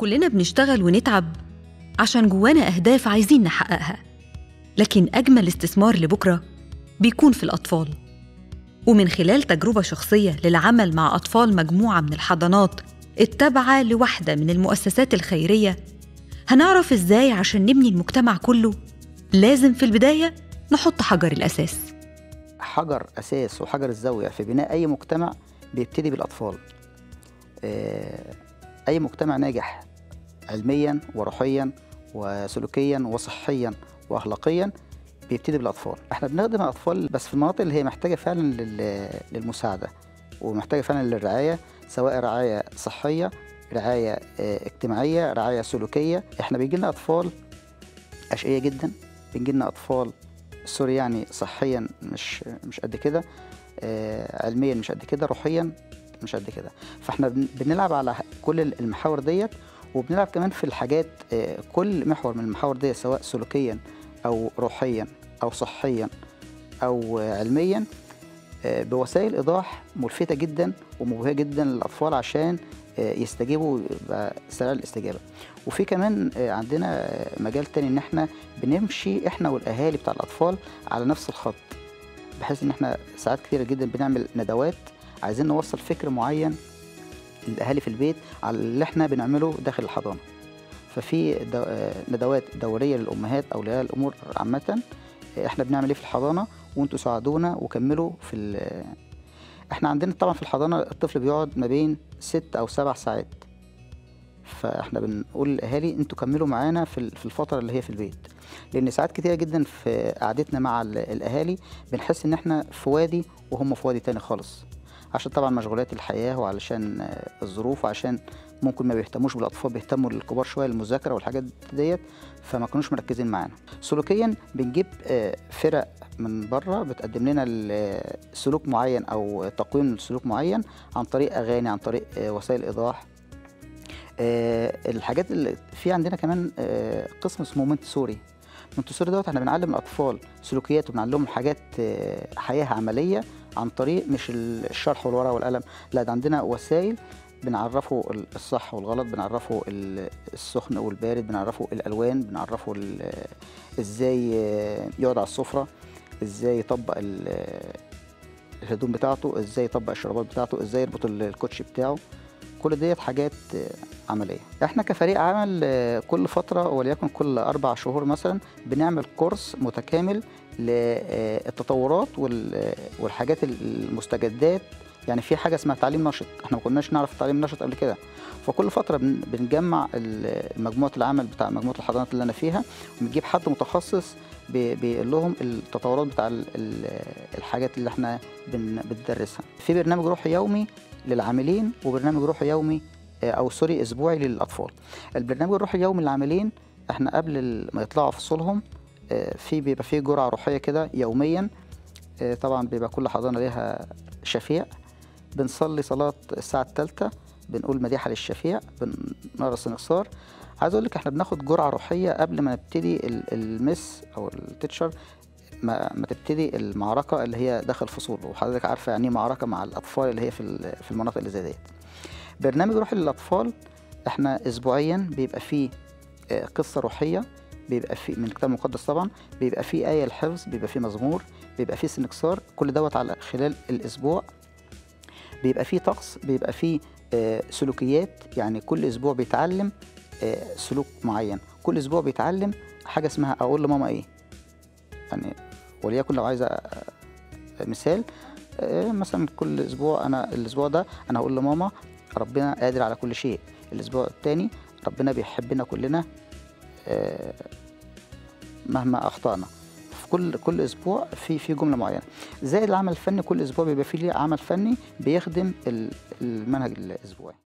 كلنا بنشتغل ونتعب عشان جوانا أهداف عايزين نحققها لكن أجمل استثمار لبكرة بيكون في الأطفال ومن خلال تجربة شخصية للعمل مع أطفال مجموعة من الحضانات التابعة لواحدة من المؤسسات الخيرية هنعرف إزاي عشان نبني المجتمع كله لازم في البداية نحط حجر الأساس حجر اساس وحجر الزاويه في بناء اي مجتمع بيبتدي بالاطفال آه، اي مجتمع ناجح علميا وروحيا وسلوكيا وصحيا واخلاقيا بيبتدي بالاطفال احنا بنخدم الاطفال بس في المناطق اللي هي محتاجه فعلا لل- للمساعده ومحتاجه فعلا للرعايه سواء رعايه صحيه رعايه آه، اجتماعيه رعايه سلوكيه احنا بيجي لنا اطفال اشقيه جدا بيجي لنا اطفال سوري يعني صحيا مش مش قد كده آه، علميا مش قد كده روحيا مش قد كده فاحنا بن- بنلعب على كل المحاور ديت وبنلعب كمان في الحاجات آه، كل محور من المحاور ديت سواء سلوكيا او روحيا او صحيا او آه، علميا آه، بوسائل ايضاح ملفتة جدا ومبهجة جدا للاطفال عشان آه، يستجيبوا ويبقى سريع الاستجابة وفي كمان آه، عندنا آه، مجال تاني ان احنا بنمشي احنا والاهالي بتاع الاطفال على نفس الخط بحيث ان احنا ساعات كتيرة جدا بنعمل ندوات عايزين نوصل فكر معين للاهالي في البيت على اللي احنا بنعمله داخل الحضانه ففي دو- آه، ندوات دوريه للامهات او لأولياء الامور عامه آه، احنا بنعمل ايه في الحضانه وانتوا ساعدونا وكملوا في ال- احنا عندنا طبعا في الحضانه الطفل بيقعد ما بين ست او سبع ساعات فاحنا بنقول للاهالي انتوا كملوا معانا في ال- في الفتره اللي هي في البيت لان ساعات كتيره جدا في قعدتنا مع ال- الاهالي بنحس ان احنا في وادي وهم في وادي تاني خالص عشان طبعا مشغولات الحياه وعلشان آه، الظروف وعشان ممكن ما بيهتموش بالاطفال بيهتموا للكبار شويه المذاكره والحاجات ديت فما كانوش مركزين معانا سلوكيا بنجيب آه، فرق من بره بتقدم لنا ال- سلوك معين او تقويم لسلوك معين عن طريق اغاني عن طريق آه، وسائل ايضاح آه، الحاجات اللي في عندنا كمان آه، قسم اسمه مونتسوري مونتسوري دوت احنا بنعلم الاطفال سلوكيات وبنعلمهم حاجات آه، حياه عمليه عن طريق مش الشرح والورقه والقلم لا ده عندنا وسائل بنعرفه الصح والغلط بنعرفه ال- السخن والبارد بنعرفه الالوان بنعرفه ال- ازاي آه، يقعد على السفره ازاي يطبق ال- الهدوم بتاعته ازاي يطبق الشرابات بتاعته ازاي يربط ال- الكوتشي بتاعه كل ديت حاجات آه، عمليه احنا كفريق عمل آه، كل فتره وليكن كل اربع شهور مثلا بنعمل كورس متكامل للتطورات والحاجات المستجدات يعني في حاجه اسمها تعليم نشط احنا ما كناش نعرف التعليم النشط قبل كده فكل فتره بن- بنجمع ال- مجموعه العمل بتاع مجموعه الحضانات اللي انا فيها ونجيب حد متخصص بي- بيقول لهم التطورات بتاع ال- ال- الحاجات اللي احنا بن- بندرسها في برنامج روحي يومي للعاملين وبرنامج روحي يومي آه، او سوري اسبوعي للاطفال البرنامج الروحي اليومي للعاملين احنا قبل ال- ما يطلعوا فصولهم آه، في بيبقى فيه جرعه روحيه كده يوميا آه، طبعا بيبقى كل حضانه ليها شفيع بنصلي صلاه الساعه الثالثه بنقول مديحه للشفيع بنقرا السنكسار عايز اقول لك احنا بناخد جرعه روحيه قبل ما نبتدي ال- المس او التيتشر ما, ما تبتدي المعركه اللي هي داخل الفصول وحضرتك عارفه يعني ايه معركه مع الاطفال اللي هي في ال- في المناطق اللي زي ديت برنامج روحي للاطفال احنا اسبوعيا بيبقى فيه آه، قصه روحيه بيبقى فيه من الكتاب المقدس طبعا بيبقى فيه ايه الحفظ بيبقى فيه مزمور بيبقى فيه سنكسار كل دوت على خلال الاسبوع بيبقى فيه طقس بيبقى فيه آه، سلوكيات يعني كل اسبوع بيتعلم آه، سلوك معين كل اسبوع بيتعلم حاجه اسمها اقول لماما ايه يعني وليكن لو عايزه آه، مثال آه، مثلا كل اسبوع انا الاسبوع ده انا هقول لماما ربنا قادر على كل شيء الاسبوع التاني ربنا بيحبنا كلنا آه، مهما اخطانا في كل كل اسبوع في في جمله معينه زائد العمل الفني كل اسبوع بيبقى فيه ليه عمل فني بيخدم ال- المنهج الاسبوعي